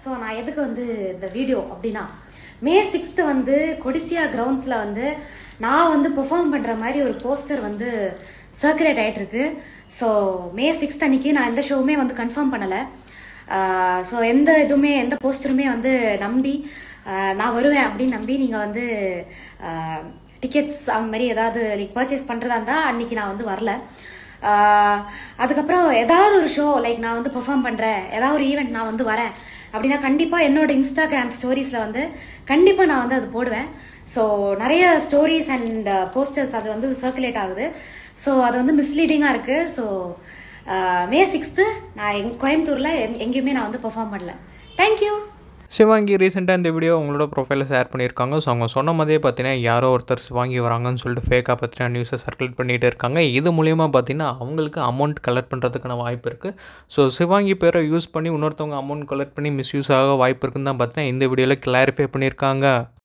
so நான் எதுக்கு வந்து இந்த வீடியோ அப்படின்னா மே சிக்ஸ்த்து வந்து கொடிசியா கிரவுண்ட்ஸில் வந்து நான் வந்து பெர்ஃபார்ம் பண்ணுற மாதிரி ஒரு போஸ்டர் வந்து சர்க்குலேட் ஆகிட்டு இருக்கு ஸோ மே சிக்ஸ்த் அன்னைக்கு நான் எந்த ஷோவுமே வந்து கன்ஃபார்ம் பண்ணலை ஸோ எந்த இதுவுமே எந்த போஸ்டருமே வந்து நம்பி ஆஹ் நான் வருவேன் அப்படின்னு நம்பி நீங்கள் வந்து டிக்கெட்ஸ் அந்த மாதிரி ஏதாவது லைக் பர்ச்சேஸ் பண்ணுறதா இருந்தால் அன்னைக்கு நான் வந்து வரல ஆஹ் அதுக்கப்புறம் ஏதாவது ஒரு ஷோ லைக் நான் வந்து பெர்ஃபார்ம் பண்ணுறேன் ஏதாவது ஒரு ஈவெண்ட் நான் வந்து வரேன் அப்படின்னா கண்டிப்பாக என்னோட இன்ஸ்டாகிராம் ஸ்டோரிஸில் வந்து கண்டிப்பாக நான் வந்து அது போடுவேன் ஸோ நிறைய ஸ்டோரிஸ் அண்ட் போஸ்டர்ஸ் அது வந்து சர்க்குலேட் ஆகுது ஸோ அது வந்து மிஸ்லீடிங்காக இருக்குது ஸோ மே சிக்ஸ்த்து நான் எங் கோயம்புத்தூரில் எங்கேயுமே நான் வந்து பெர்ஃபார்ம் பண்ணல தேங்க்யூ சிவாங்கி ரீசெண்டாக இந்த வீடியோ அவங்களோட ப்ரொஃபைலில் ஷேர் பண்ணியிருக்காங்க ஸோ அவங்க சொன்ன மாதிரியே பார்த்தீங்கன்னா யாரோ ஒருத்தர் சிவாங்கி வராங்கன்னு சொல்லிட்டு ஃபேக்காக பார்த்தீங்கன்னா நியூஸை சர்க்குலேட் பண்ணிகிட்டு இருக்காங்க இது மூலியமாக பார்த்தீங்கன்னா அவங்களுக்கு அமௌண்ட் கலெக்ட் பண்ணுறதுக்கான வாய்ப்பு இருக்குது ஸோ சிவாங்கி பேரை யூஸ் பண்ணி இன்னொருத்தவங்க அமௌண்ட் கலெக்ட் பண்ணி மிஸ்யூஸ் ஆக வாய்ப்பு இருக்குன்னு தான் பார்த்தீங்கன்னா இந்த வீடியோவில் கிளாரிஃபை பண்ணியிருக்காங்க